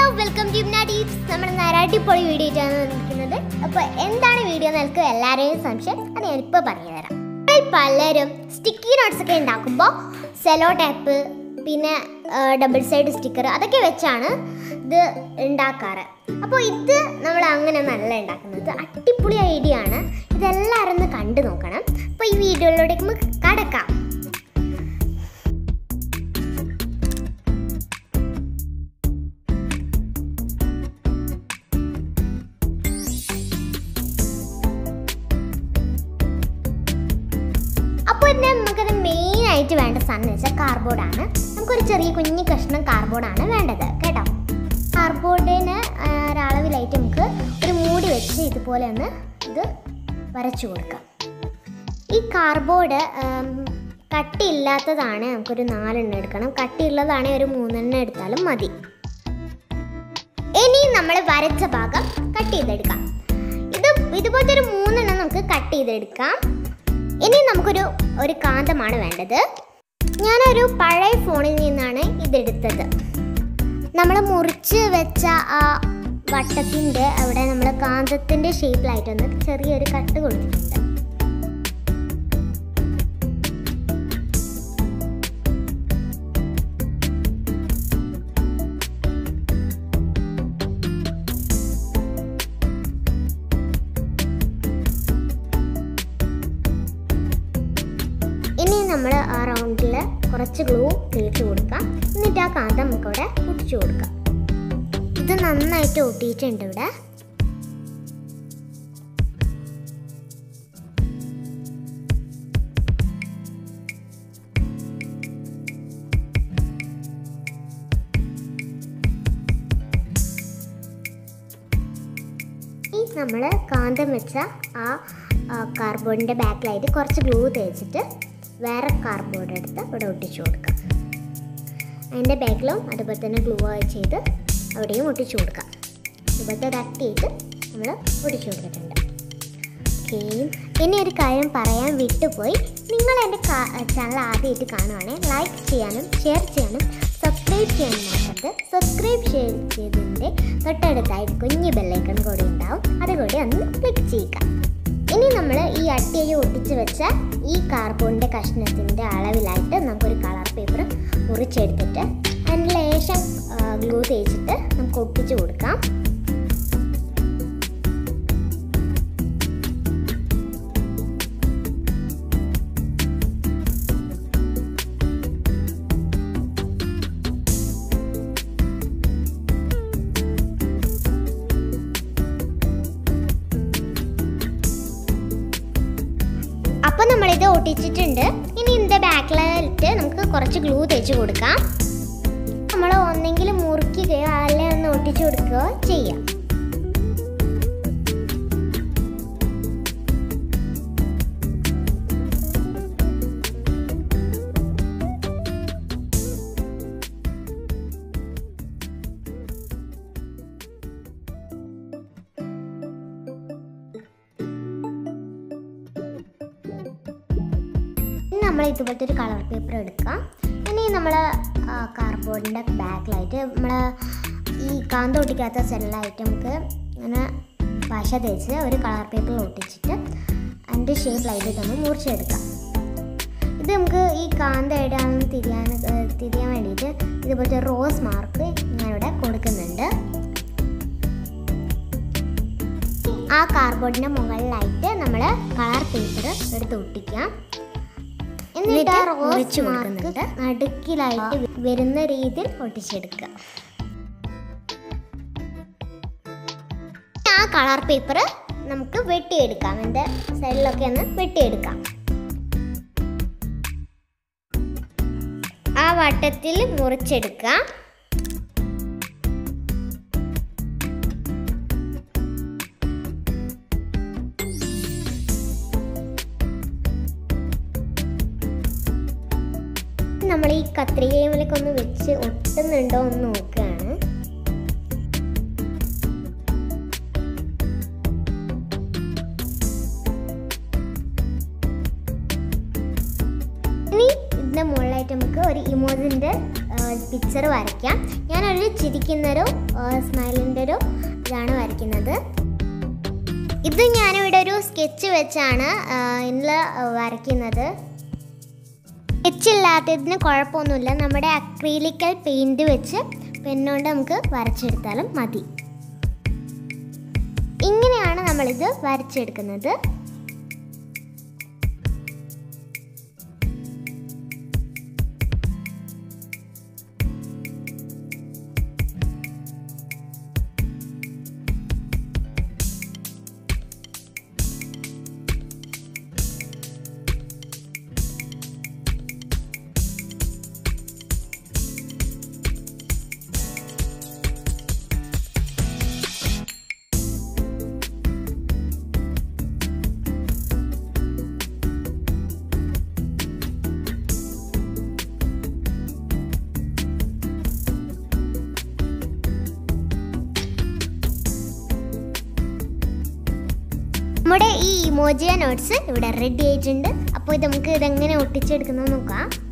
welcome to tips നമ്മൾ നരാട്ടിപ്പൊളി video ആയിട്ടാണ് വന്നിരിക്കുന്നത് അപ്പോൾ എന്താണ് വീഡിയോ എന്ന് എനിക്ക് എല്ലാവരെയും സംശയം അത് ഞാനിപ്പോൾ പറഞ്ഞുതരാം നമ്മളിൽ പലരും സ്റ്റിക്കി നോട്ട്സ് ഒക്കെ ഉണ്ടാക്കുമ്പോൾ സെലോ ടാപ്പ് പിന്നെ ഡബിൾ സൈഡ് സ്റ്റിക്കർ അതൊക്കെ വെച്ചാണ് ഇത് ഉണ്ടാക്കാറ് അപ്പോൾ ഇത് നമ്മൾ അങ്ങനെ നല്ല ഉണ്ടാക്കുന്നത് അടിപൊളി ഐഡിയ ആണ് ഇതെല്ലാവരും ഒന്ന് കണ്ടു നോക്കണം അപ്പോൾ ഈ വീഡിയോയിലൂടെ നമുക്ക് കടക്കാം അപ്പോൾ ഇതിന് നമുക്കത് മെയിൻ ആയിട്ട് വേണ്ട സാധനം എന്ന് വെച്ചാൽ കാർഡ്ബോർഡാണ് നമുക്കൊരു ചെറിയ കുഞ്ഞു കഷ്ണം കാർഡ്ബോർഡാണ് വേണ്ടത് കേട്ടോ കാർഡ്ബോർഡിന് ഒരളവിലായിട്ട് നമുക്ക് ഒരു മൂടി വെച്ച് ഇതുപോലെ ഒന്ന് ഇത് വരച്ചു കൊടുക്കാം ഈ കാർഡ്ബോർഡ് കട്ടിയില്ലാത്തതാണ് നമുക്കൊരു നാലെണ്ണം എടുക്കണം കട്ടിയുള്ളതാണ് ഒരു മൂന്നെണ്ണം എടുത്താലും മതി ഇനി നമ്മൾ വരച്ച ഭാഗം കട്ട് ചെയ്തെടുക്കാം ഇത് ഇതുപോലത്തെ ഒരു മൂന്നെണ്ണം നമുക്ക് കട്ട് ചെയ്തെടുക്കാം ഇനി നമുക്കൊരു ഒരു കാന്തമാണ് വേണ്ടത് ഞാനൊരു പഴയ ഫോണിൽ നിന്നാണ് ഇതെടുത്തത് നമ്മൾ മുറിച്ച് വെച്ച ആ വട്ടത്തിൻ്റെ അവിടെ നമ്മൾ കാന്തത്തിൻ്റെ ഷേപ്പിലായിട്ടൊന്ന് ചെറിയൊരു കട്ട് കൊടുത്തിട്ടുണ്ട് ഇനി നമ്മൾ ആ റൗണ്ടിൽ കുറച്ച് ഗ്ലൂ തേച്ച് കൊടുക്കാം എന്നിട്ട് ആ കാന്തം നമുക്ക് ഇവിടെ ഒട്ടിച്ചു കൊടുക്കാം ഇത് നന്നായിട്ട് ഒട്ടിയിട്ടുണ്ട് ഇവിടെ ഈ നമ്മൾ കാന്തം വെച്ച ആ കാർബോർഡിൻ്റെ ബാക്കിലായിട്ട് കുറച്ച് ഗ്ലൂ തേച്ചിട്ട് വേറെ കാർഡ്ബോർഡ് എടുത്ത് ഇവിടെ ഒട്ടിച്ചു കൊടുക്കാം അതിൻ്റെ ബാക്കിലും അതുപോലെ തന്നെ ഗ്ലൂ ചെയ്ത് അവിടെയും ഒട്ടിച്ചു കൊടുക്കാം ഇതുപോലത്തെ തട്ടിയിട്ട് നമ്മൾ ഒട്ടിച്ചു കൊടുത്തിട്ടുണ്ട് ഓക്കെ ഇനി ഒരു കാര്യം പറയാൻ വിട്ടുപോയി നിങ്ങൾ എൻ്റെ ചാനൽ ആദ്യമായിട്ട് കാണുവാണെങ്കിൽ ലൈക്ക് ചെയ്യാനും ഷെയർ ചെയ്യാനും സബ്സ്ക്രൈബ് ചെയ്യാനും മറക്കരുത് സബ്സ്ക്രൈബ് ചെയ്തതിൻ്റെ തൊട്ടടുത്തായി കുഞ്ഞ് ബെല്ലൈക്കൺ കൂടി ഉണ്ടാവും അതുകൂടി ഒന്ന് ക്ലിക്ക് ചെയ്യുക ഇനി നമ്മൾ ഈ അട്ടിയായി ഒട്ടിച്ച് വെച്ച ഈ കാർബോണിൻ്റെ കഷ്ണത്തിൻ്റെ അളവിലായിട്ട് നമുക്കൊരു കളർ പേപ്പർ മുറിച്ചെടുത്തിട്ട് അതിന് ലേശം ഗ്ലൂ തേച്ചിട്ട് നമുക്ക് ഒട്ടിച്ച് കൊടുക്കാം അപ്പോൾ നമ്മളിത് ഒട്ടിച്ചിട്ടുണ്ട് ഇനി ഇതിൻ്റെ ബാക്കിലായിട്ട് നമുക്ക് കുറച്ച് ഗ്ലൂ തേച്ച് കൊടുക്കാം നമ്മൾ ഒന്നെങ്കിൽ മുറിക്കുകയോ അല്ലെങ്കിൽ ഒന്ന് ഒട്ടിച്ചു കൊടുക്കുകയോ ചെയ്യാം നമ്മൾ ഇതുപോലത്തെ ഒരു കളർ പേപ്പർ എടുക്കാം ഇനി നമ്മൾ കാർഡ്ബോർഡിൻ്റെ ബാക്കിലായിട്ട് നമ്മൾ ഈ കാന്ത ഒട്ടിക്കാത്ത സെല്ലായിട്ട് നമുക്ക് ഇങ്ങനെ പശ തേച്ച് ഒരു കളർ പേപ്പറിൽ ഒട്ടിച്ചിട്ട് അതിൻ്റെ ഷേപ്പിലായിട്ട് ഇതൊന്ന് മുറിച്ചെടുക്കാം ഇത് നമുക്ക് ഈ കാന്ത എവിടെയാണെന്ന് തിരിയാൻ തിരിയാൻ വേണ്ടിയിട്ട് ഇതുപോലത്തെ റോസ് മാർക്ക് ഞാനിവിടെ കൊടുക്കുന്നുണ്ട് ആ കാർഡ്ബോർഡിൻ്റെ മുകളിലായിട്ട് നമ്മൾ കളർ പേപ്പർ എടുത്ത് ഒട്ടിക്കാം എന്നിട്ട് ആ റോസ് മാർക്ക് നടുക്കിലായിട്ട് വരുന്ന രീതിയിൽ ഒട്ടിച്ചെടുക്കുക ആ കളർ പേപ്പർ നമുക്ക് വെട്ടിയെടുക്കാം എൻ്റെ സൈഡിലൊക്കെ ഒന്ന് വെട്ടിയെടുക്കാം ആ വട്ടത്തിൽ മുറിച്ചെടുക്കാം നമ്മൾ ഈ കത്രികയിലൊക്കെ ഒന്ന് വെച്ച് ഒട്ടുന്നുണ്ടോ എന്ന് നോക്കുകയാണ് ഇനി ഇതിൻ്റെ മുകളിലായിട്ട് നമുക്ക് ഒരു ഇമോജിൻ്റെ പിക്ചർ വരയ്ക്കാം ഞാനൊരു ചിരിക്കുന്നൊരു സ്മൈലിൻ്റെ ഒരു ഇതാണ് വരയ്ക്കുന്നത് ഇത് ഞാനിവിടെ ഒരു സ്കെച്ച് വെച്ചാണ് ഇതിൽ വരയ്ക്കുന്നത് സ്കെച്ച് ഇല്ലാത്തതിന് കുഴപ്പമൊന്നുമില്ല നമ്മുടെ അക്രീലിക്കൽ പെയിൻറ് വെച്ച് പെണ്ണുകൊണ്ട് നമുക്ക് വരച്ചെടുത്താലും മതി ഇങ്ങനെയാണ് നമ്മളിത് വരച്ചെടുക്കുന്നത് നമ്മുടെ ഈ ഇമോജിയ നോട്ട്സ് ഇവിടെ റെഡി ആയിട്ടുണ്ട് അപ്പോൾ ഇത് നമുക്ക് ഇതെങ്ങനെ ഒട്ടിച്ചെടുക്കുന്നത് നോക്കാം